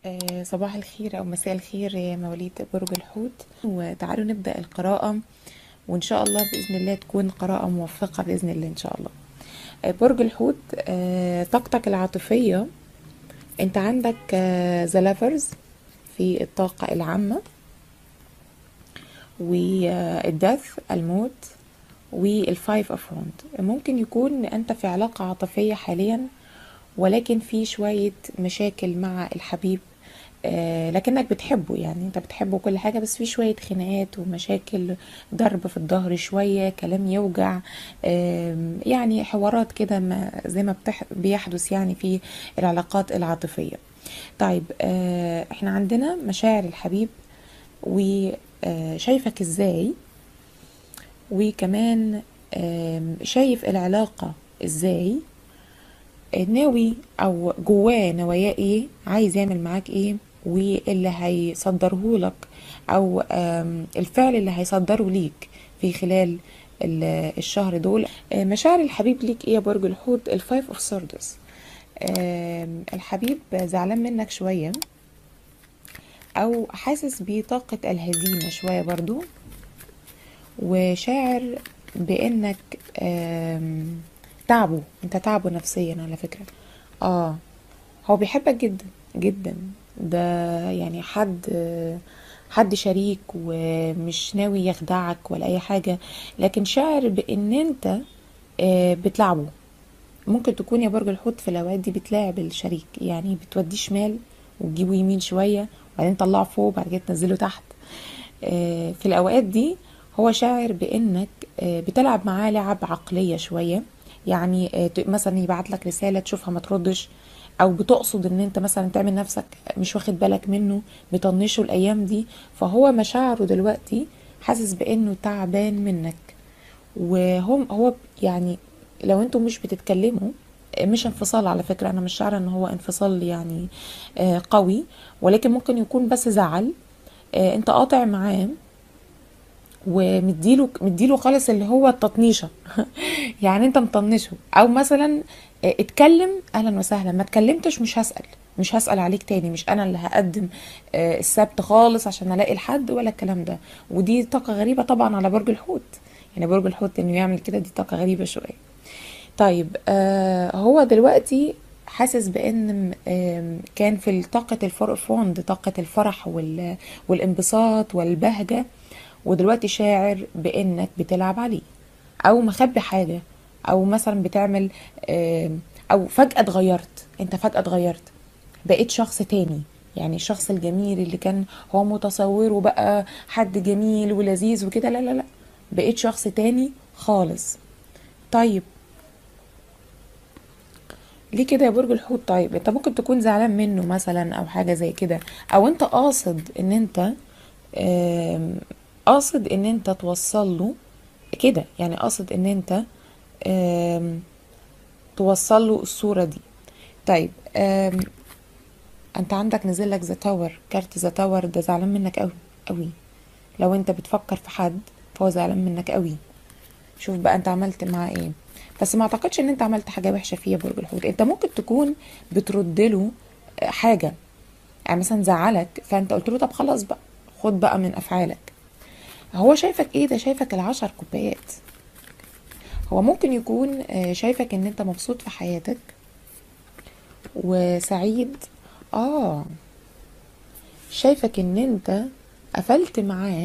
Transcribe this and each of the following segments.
آه، صباح الخير أو مساء الخير يا مواليد برج الحوت وتعالوا نبدأ القراءة وإن شاء الله بإذن الله تكون قراءة موفقة بإذن الله إن شاء الله آه، برج الحوت آه، طاقتك العاطفية أنت عندك ذا لافرز في الطاقة العامة والدث الموت والفايف اوف وند ممكن يكون انت في علاقة عاطفية حاليا ولكن في شوية مشاكل مع الحبيب آه، لكنك بتحبه يعني انت بتحبه كل حاجة بس في شوية خناقات ومشاكل ضرب في الظهر شوية كلام يوجع آم، يعني حوارات كده ما- زي ما بتح- بيحدث يعني في العلاقات العاطفية طيب آه، احنا عندنا مشاعر الحبيب وشايفك ازاي وكمان آم، شايف العلاقة ازاي ناوي او جواه نواياه ايه عايز يعمل معاك ايه واللي هيصدره لك او آم، الفعل اللي هيصدره ليك في خلال ال- الشهر دول آه، مشاعر الحبيب ليك ايه يا برج الحوت الفايف اوف سوردس الحبيب زعلان منك شوية او حاسس بطاقة الهزيمة شوية برضو وشاعر بانك آم، تعبه انت تعبه نفسيا على فكرة اه هو بيحبك جدا جدا ده يعني حد حد شريك ومش ناوي يخدعك ولا اي حاجة لكن شاعر بان انت آه، بتلعبه ممكن تكون يا برج الحوت في الاوقات دي بتلاعب الشريك يعني بتوديه شمال وتجيبه يمين شوية وبعدين تطلعه فوق وبعد كده تنزله تحت آه، في الاوقات دي هو شاعر بانك آه، بتلعب معاه لعب عقلية شوية يعني آه، ت- مثلا يبعت لك رسالة تشوفها ما تردش او بتقصد ان انت مثلا تعمل نفسك مش واخد بالك منه بتطنشه الايام دي فهو مشاعره دلوقتي حاسس بانه تعبان منك وهم هو يعني لو انتوا مش بتتكلموا مش انفصال على فكرة انا مش شعره ان هو انفصال يعني آه، قوي ولكن ممكن يكون بس زعل آه، انت قاطع معاه ومديله مديله خالص اللي هو التطنيشه يعني انت مطنشه او مثلا اه، اتكلم اهلا وسهلا ما اتكلمتش مش هسأل مش هسأل عليك تاني مش انا اللي هقدم اه، السبت خالص عشان الاقي الحد ولا الكلام ده ودي طاقة غريبة طبعا على برج الحوت يعني برج الحوت انه يعمل كده دي طاقة غريبة شوية طيب آه هو دلوقتي حاسس بان آم، كان في طاقة الفوند طاقة الفرح وال والانبساط والبهجة ودلوقتي شاعر بانك بتلعب عليه او مخبي حاجة او مثلا بتعمل آم، او فجأة اتغيرت انت فجأة اتغيرت بقيت شخص تاني يعني الشخص الجميل اللي كان هو متصوره بقى حد جميل ولذيذ وكده لا لا لا بقيت شخص تاني خالص طيب ليه كده يا برج الحوت طيب انت ممكن تكون زعلان منه مثلا او حاجة زي كده او انت قاصد ان انت آم، قاصد ان انت توصل له كده يعني قاصد ان انت آم، توصل له الصورة دي طيب آم، انت عندك نزل لك ذا تاور كارت ذا تاور ده زعلان منك قوي قوي لو انت بتفكر في حد فهو زعلان منك قوي شوف بقى انت عملت معاه ايه بس ما اعتقدش ان انت عملت حاجه وحشه فيه يا برج الحوت انت ممكن تكون بترد له حاجه يعني مثلا زعلك فانت قلت له طب خلاص بقى خد بقى من افعالك هو شايفك ايه ده شايفك العشر كوبايات هو ممكن يكون آه، شايفك ان انت مبسوط في حياتك وسعيد اه شايفك ان انت قفلت معاه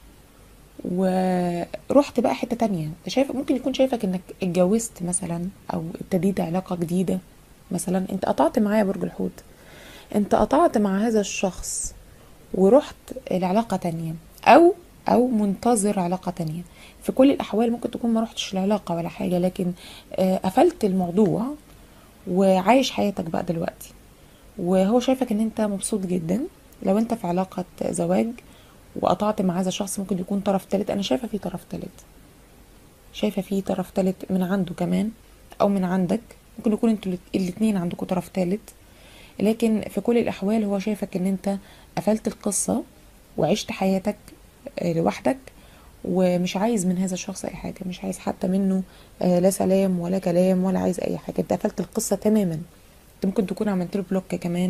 ورحت بقى حتة تانية شايف ممكن يكون شايفك انك اتجوزت مثلا او ابتديت علاقة جديدة مثلا انت قطعت معاه يا برج الحوت انت قطعت مع هذا الشخص ورحت لعلاقة تانية او او منتظر علاقة تانية في كل الاحوال ممكن تكون ما رحتش العلاقة ولا حاجة لكن آه، قفلت الموضوع وعايش حياتك بقى دلوقتي وهو شايفك ان انت مبسوط جدا لو انت في علاقة زواج وقطعت مع هذا الشخص ممكن يكون طرف تالت انا شايفة في طرف تالت شايفة في طرف تالت من عنده كمان او من عندك ممكن يكون انتوا الات- الاتنين عندكم طرف تالت لكن في كل الاحوال هو شايفك ان انت قفلت القصة وعشت حياتك آه، لوحدك ومش عايز من هذا الشخص اي حاجة مش عايز حتى منه آه، لا سلام ولا كلام ولا عايز اي حاجة انت قفلت القصة تماما انت ممكن تكون عملت له بلوك كمان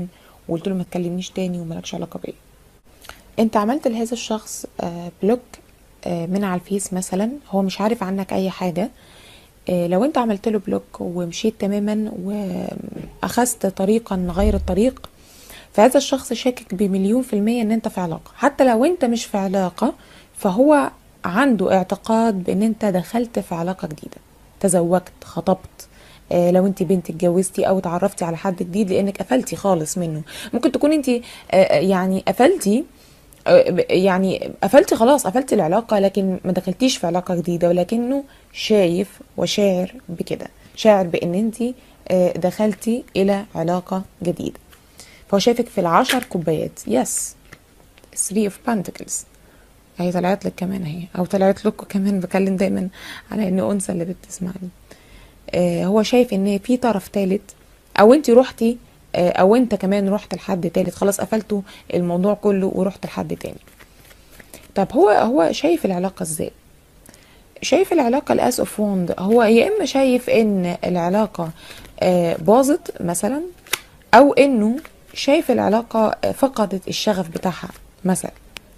وقلت له ما تكلمنيش تاني ومالكش علاقه بيا انت عملت لهذا الشخص آه، بلوك آه، من على الفيس مثلا هو مش عارف عنك اي حاجه آه، لو انت عملت له بلوك ومشيت تماما واخذت طريقا غير الطريق فهذا الشخص شاكك بمليون في المية ان انت في علاقة حتى لو انت مش في علاقة فهو عنده اعتقاد بان انت دخلت في علاقة جديدة تزوجت خطبت آه، لو انت بنت اتجوزتي او اتعرفتي على حد جديد لانك قفلتي خالص منه ممكن تكون انت آه، آه، يعني قفلتي آه، ب- يعني قفلتي خلاص قفلتي العلاقة لكن ما دخلتيش في علاقة جديدة ولكنه شايف وشاعر بكده شاعر بان انت آه، دخلتي الى علاقة جديدة فهو شايفك في العشر كوبايات يس 3 اوف بانتكلز هي طلعت لك كمان اهي او طلعت لكم كمان بكلم دايما على ان انثى اللي بتسمعني آه هو شايف ان في طرف ثالث او انت رحتي آه او انت كمان رحت لحد ثالث خلاص قفلتوا الموضوع كله ورحت لحد تاني طب هو هو شايف العلاقه ازاي شايف العلاقة الأس اوف ووند هو يا إما شايف إن العلاقة آه، باظت مثلا أو إنه شايف العلاقة آه، فقدت الشغف بتاعها مثلا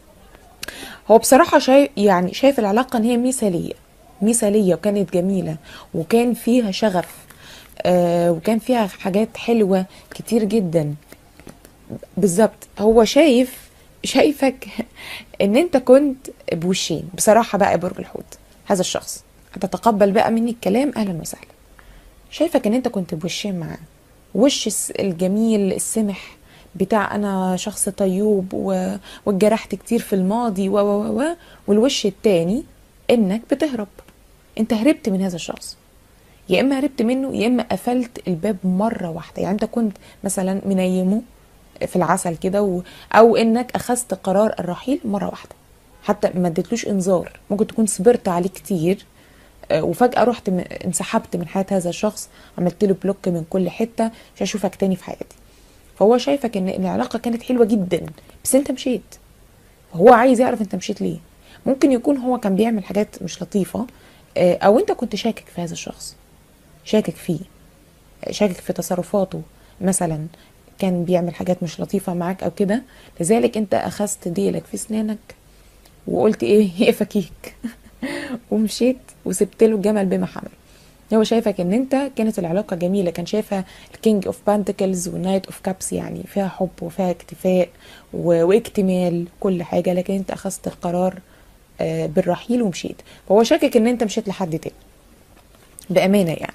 هو بصراحة شايف يعني شايف العلاقة إن هي مثالية مثالية وكانت جميلة وكان فيها شغف آه وكان فيها حاجات حلوة كتير جدا بالظبط هو شايف شايفك ان انت كنت بوشين بصراحة بقى يا برج الحوت هذا الشخص هتتقبل بقى مني الكلام اهلا وسهلا شايفك ان انت كنت بوشين معاه وش الس- الجميل السمح بتاع انا شخص طيوب و... واتجرحت كتير في الماضي و و و و والوش التاني انك بتهرب انت هربت من هذا الشخص يا اما هربت منه يا اما قفلت الباب مره واحده يعني انت كنت مثلا منيمه في العسل كده و... او انك اخذت قرار الرحيل مره واحده حتى ما اديتلوش انذار ممكن تكون صبرت عليه كتير آه، وفجأة رحت م- انسحبت من حياة هذا الشخص عملت له بلوك من كل حتة مش هشوفك تاني في حياتي فهو شايفك ان إن العلاقة كانت حلوة جدا بس انت مشيت هو عايز يعرف انت مشيت ليه ممكن يكون هو كان بيعمل حاجات مش لطيفة آه، او انت كنت شاكك في هذا الشخص شاكك فيه شاكك في تصرفاته مثلا كان بيعمل حاجات مش لطيفة معاك او كده لذلك انت اخذت ديلك في اسنانك وقلت ايه هي فكيك ومشيت وسبت له الجمل بما حمل هو شايفك ان انت كانت العلاقه جميله كان شايفها الكينج اوف بانتكلز والنايت اوف كابس يعني فيها حب وفيها اكتفاء و- واكتمال كل حاجه لكن انت اخذت القرار آه، بالرحيل ومشيت فهو شاكك ان انت مشيت لحد تاني بامانه يعني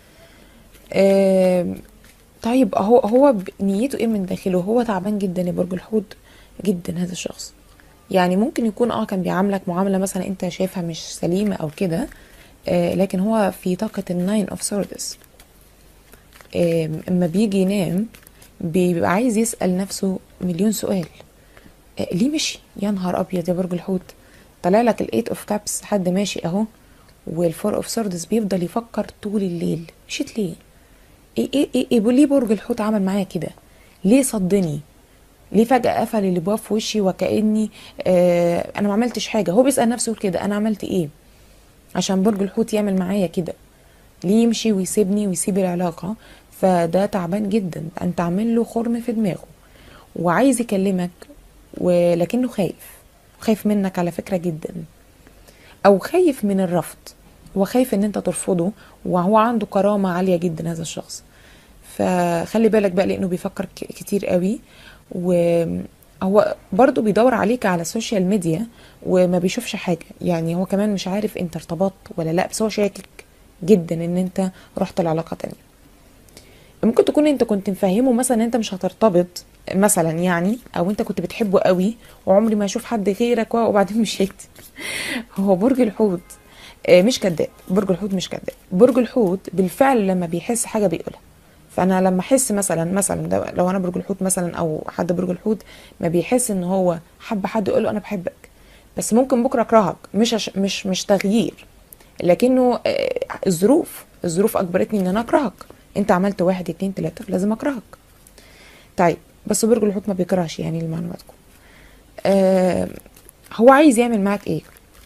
آم، طيب هو هو ب- نيته ايه من داخله هو تعبان جدا يا برج الحوت جدا هذا الشخص يعني ممكن يكون اه كان بيعاملك معاملة مثلا انت شايفها مش سليمة او كده آه لكن هو في طاقة الناين اوف سوردس اما بيجي ينام بيبقى عايز يسأل نفسه مليون سؤال آه ليه مشي يا نهار ابيض يا برج الحوت طلع لك الايت اوف كابس حد ماشي اهو والفور اوف سوردس بيفضل يفكر طول الليل مشيت ليه ايه ايه ايه, إيه ليه برج الحوت عمل معايا كده ليه صدني ليه فجأة قفل الابواب في وشي وكأني آه انا ما عملتش حاجة هو بيسأل نفسه كده انا عملت ايه عشان برج الحوت يعمل معايا كده ليه يمشي ويسيبني ويسيب العلاقة فده تعبان جدا انت عامل له خرم في دماغه وعايز يكلمك ولكنه خايف خايف منك على فكرة جدا او خايف من الرفض هو خايف ان انت ترفضه وهو عنده كرامة عالية جدا هذا الشخص فخلي بالك بقى لانه بيفكر ك- كتير قوي وهو برضو بيدور عليك على السوشيال ميديا وما بيشوفش حاجة يعني هو كمان مش عارف انت ارتبطت ولا لا بس هو شاكك جدا ان انت رحت لعلاقة تانية ممكن تكون انت كنت مفهمه مثلا ان انت مش هترتبط مثلا يعني او انت كنت بتحبه قوي وعمري ما اشوف حد غيرك وبعدين مشيت هو برج الحوت آه، مش كذاب برج الحوت مش كذاب برج الحوت بالفعل لما بيحس حاجه بيقولها فانا لما احس مثلا مثلا ده لو انا برج الحوت مثلا او حد برج الحوت ما بيحس ان هو حب حد يقول له انا بحبك بس ممكن بكره اكرهك مش عش مش مش تغيير لكنه آه، الظروف الظروف اجبرتني ان انا اكرهك انت عملت واحد اتنين تلاته فلازم اكرهك طيب بس برج الحوت ما بيكرهش يعني لمعلوماتكم آه هو عايز يعمل معاك ايه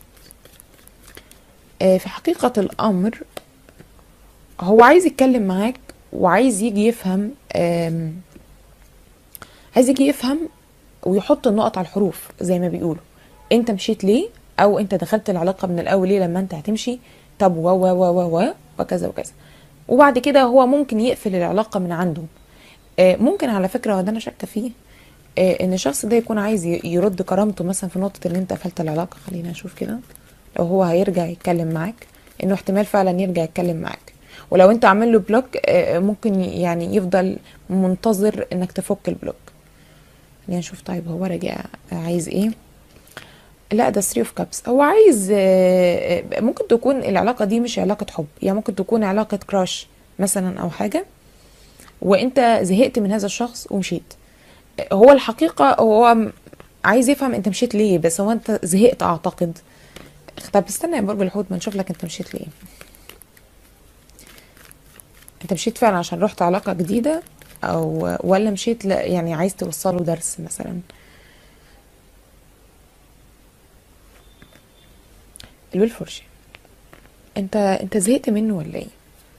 آه في حقيقة الأمر هو عايز يتكلم معاك وعايز يجي يفهم آم، عايز يجي يفهم ويحط النقط على الحروف زي ما بيقولوا انت مشيت ليه او انت دخلت العلاقه من الاول ليه لما انت هتمشي طب و و و و و وكذا وكذا وبعد كده هو ممكن يقفل العلاقه من عنده آه، ممكن على فكره وده انا شاكه فيه آه، ان الشخص ده يكون عايز ي- يرد كرامته مثلا في نقطه ان انت قفلت العلاقه خلينا نشوف كده لو هو هيرجع يتكلم معاك انه احتمال فعلا يرجع يتكلم معاك ولو انت عامل له بلوك آه، ممكن ي- يعني يفضل منتظر انك تفك البلوك خلينا نشوف طيب هو راجع عايز ايه لا ده 3 اوف كابس هو عايز آه، آه، ممكن تكون العلاقه دي مش علاقه حب يعني ممكن تكون علاقه كراش مثلا او حاجه وانت زهقت من هذا الشخص ومشيت هو الحقيقه هو م- عايز يفهم انت مشيت ليه بس هو انت زهقت اعتقد طب استنى يا برج الحوت ما نشوف لك انت مشيت ليه انت مشيت فعلا عشان رحت علاقه جديده او ولا مشيت ل... يعني عايز توصله درس مثلا الويل انت انت زهقت منه ولا ايه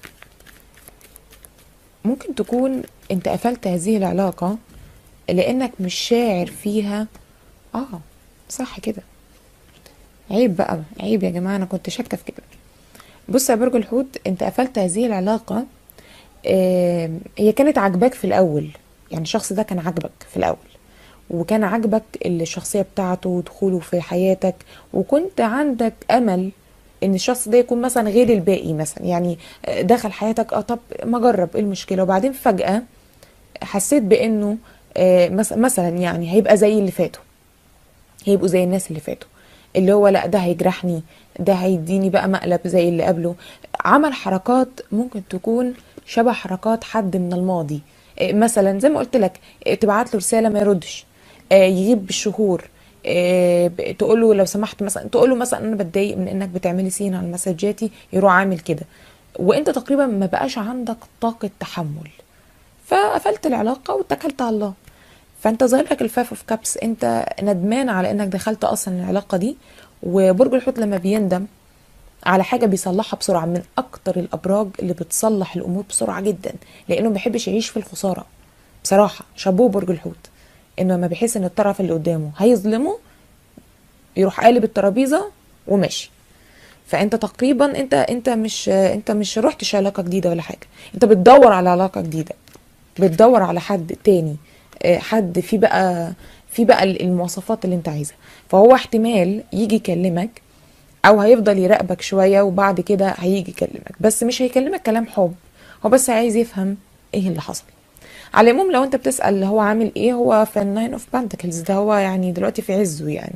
ممكن تكون انت قفلت هذه العلاقة لانك مش شاعر فيها اه صح كده عيب بقى عيب يا جماعة انا كنت شاكة في كده بص يا برج الحوت انت قفلت هذه العلاقة آه هي كانت عاجباك في الاول يعني الشخص ده كان عاجبك في الاول وكان عاجبك الشخصية بتاعته ودخوله في حياتك وكنت عندك امل ان الشخص ده يكون مثلا غير الباقي مثلا يعني دخل حياتك اه طب ما اجرب ايه المشكلة وبعدين فجأة حسيت بانه آه، مس- مثلا يعني هيبقى زي اللي فاتوا هيبقوا زي الناس اللي فاتوا اللي هو لا ده هيجرحني ده هيديني بقى مقلب زي اللي قبله عمل حركات ممكن تكون شبه حركات حد من الماضي إيه مثلا زي ما قلت لك إيه تبعت له رسالة ما يردش إيه يغيب بالشهور إيه تقول له لو سمحت مثلا تقول له مثلا انا بتضايق من انك بتعملي سين على مسجاتي يروح عامل كده وانت تقريبا ما بقاش عندك طاقة تحمل فقفلت العلاقة واتكلت على الله فانت ظاهر لك الفاف اوف كابس انت ندمان على انك دخلت اصلا العلاقة دي وبرج الحوت لما بيندم على حاجة بيصلحها بسرعة من اكتر الابراج اللي بتصلح الامور بسرعة جدا لانه ما بيحبش يعيش في الخسارة بصراحة شابوه برج الحوت انه لما بيحس ان الطرف اللي قدامه هيظلمه يروح قالب الترابيزة وماشي فانت تقريبا انت انت مش انت مش رحتش علاقة جديدة ولا حاجة انت بتدور على علاقة جديدة بتدور على حد تاني آه، حد في بقى في بقى المواصفات اللي انت عايزها فهو احتمال يجي يكلمك او هيفضل يراقبك شوية وبعد كده هيجي يكلمك بس مش هيكلمك كلام حب هو بس عايز يفهم ايه اللي حصل على العموم لو انت بتسأل هو عامل ايه هو في الناين اوف بانتكلز ده هو يعني دلوقتي في عزه يعني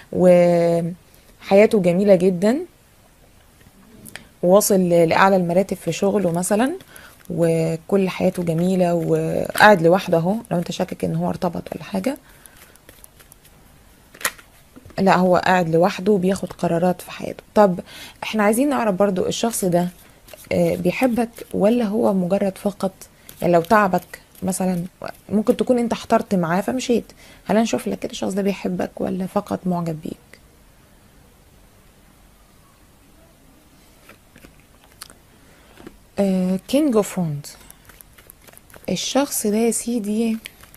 وحياته جميلة جدا وواصل لأعلى المراتب في شغله مثلا وكل حياته جميلة وقاعد لوحده اهو لو انت شاكك ان هو ارتبط ولا حاجة لا هو قاعد لوحده وبياخد قرارات في حياته طب احنا عايزين نعرف برضو الشخص ده آه، بيحبك ولا هو مجرد فقط يعني لو تعبك مثلا ممكن تكون انت احترت معاه فمشيت هل نشوف لك كده الشخص ده بيحبك ولا فقط معجب بيك كينج اوف وند الشخص ده يا سيدي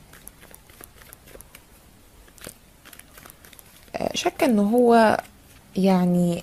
آه، شك ان هو يعني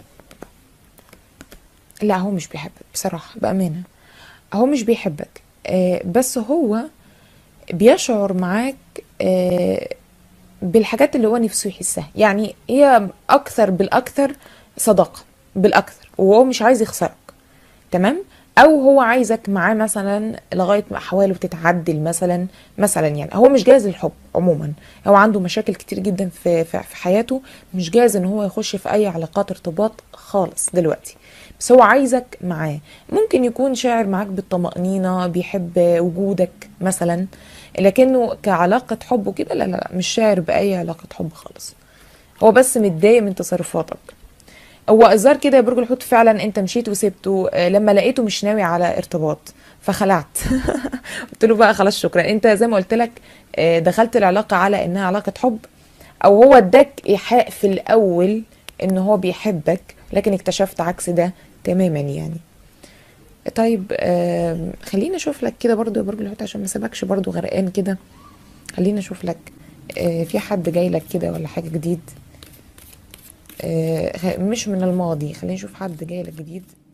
لا هو مش بيحبك بصراحة بأمانة هو مش بيحبك آه، بس هو بيشعر معاك آه، بالحاجات اللي هو نفسه يحسها يعني هي أكثر بالأكثر صداقة بالأكثر وهو مش عايز يخسرك تمام او هو عايزك معاه مثلا لغايه ما احواله تتعدل مثلا مثلا يعني هو مش جاهز للحب عموما هو عنده مشاكل كتير جدا في في في حياته مش جاهز ان هو يخش في اي علاقات ارتباط خالص دلوقتي بس هو عايزك معاه ممكن يكون شاعر معاك بالطمأنينة بيحب وجودك مثلا لكنه كعلاقة حب وكده لا لا لا مش شاعر بأي علاقة حب خالص هو بس متضايق من تصرفاتك هو الظاهر كده يا برج الحوت فعلا انت مشيت وسبته آه، لما لقيته مش ناوي على ارتباط فخلعت قلت له بقى خلاص شكرا انت زي ما قلت لك آه، دخلت العلاقه على انها علاقه حب او هو اداك ايحاء في الاول ان هو بيحبك لكن اكتشفت عكس ده تماما يعني طيب آم، خليني اشوف لك كده برضو يا برج الحوت عشان ما اسيبكش برضو غرقان كده خلينا اشوف لك آه، في حد جاي لك كده ولا حاجة جديد آه، خ- مش من الماضي خلينا نشوف حد جاي لك جديد